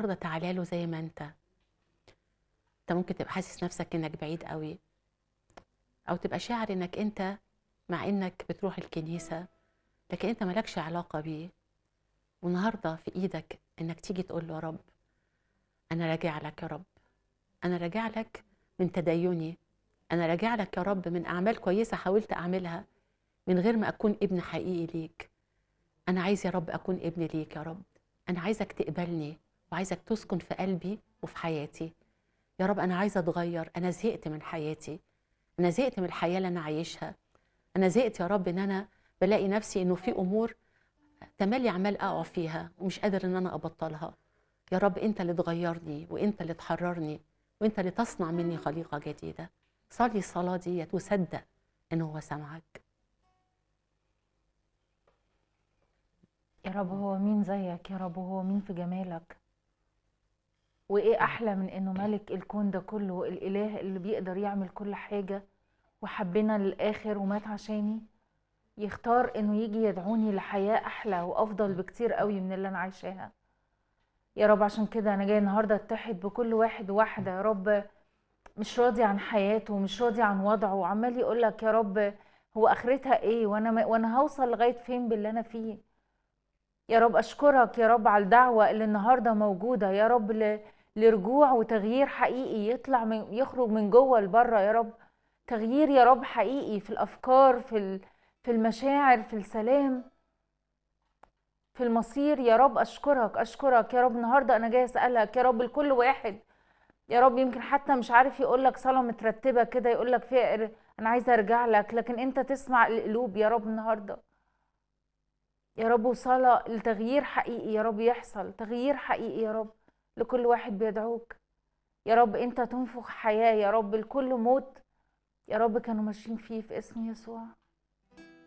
النهارده تعالى له زي ما انت انت ممكن تبقى حاسس نفسك انك بعيد قوي او تبقى شاعر انك انت مع انك بتروح الكنيسه لكن انت مالكش علاقه بيه والنهارده في ايدك انك تيجي تقول له يا رب انا راجع لك يا رب انا راجع لك من تديني انا راجع لك يا رب من اعمال كويسه حاولت اعملها من غير ما اكون ابن حقيقي ليك انا عايز يا رب اكون ابن ليك يا رب انا عايزك تقبلني وعايزك تسكن في قلبي وفي حياتي يا رب انا عايزه اتغير انا زهقت من حياتي انا زهقت من الحياه اللي انا عايشها انا زهقت يا رب ان انا بلاقي نفسي انه في امور تملي عمال اقع فيها ومش قادر ان انا ابطلها يا رب انت اللي تغيرني وانت اللي تحررني وانت اللي تصنع مني خليقه جديده صلي الصلاه ديت وصدق ان هو سمعك يا رب هو مين زيك يا رب هو مين في جمالك وايه احلى من انه ملك الكون ده كله الاله اللي بيقدر يعمل كل حاجه وحبنا للاخر ومات عشاني يختار انه يجي يدعوني لحياه احلى وافضل بكتير قوي من اللي انا عايشاها يا رب عشان كده انا جاي النهارده اتحد بكل واحد وواحده يا رب مش راضي عن حياته ومش راضي عن وضعه وعمال يقول لك يا رب هو اخرتها ايه وانا ما وانا هوصل لغايه فين باللي انا فيه يا رب اشكرك يا رب على الدعوه اللي النهارده موجوده يا رب ل... لرجوع وتغيير حقيقي يطلع من يخرج من جوه لبره يا رب تغيير يا رب حقيقي في الافكار في ال... في المشاعر في السلام في المصير يا رب اشكرك اشكرك يا رب النهارده انا جاي اسالك يا رب لكل واحد يا رب يمكن حتى مش عارف يقول لك صلاه مترتبه كده يقول لك فيها انا عايزه ارجع لك لكن انت تسمع القلوب يا رب النهارده يا رب وصلاة لتغيير حقيقي يا رب يحصل تغيير حقيقي يا رب لكل واحد بيدعوك يا رب انت تنفخ حياة يا رب لكل موت يا رب كانوا ماشيين فيه في اسم يسوع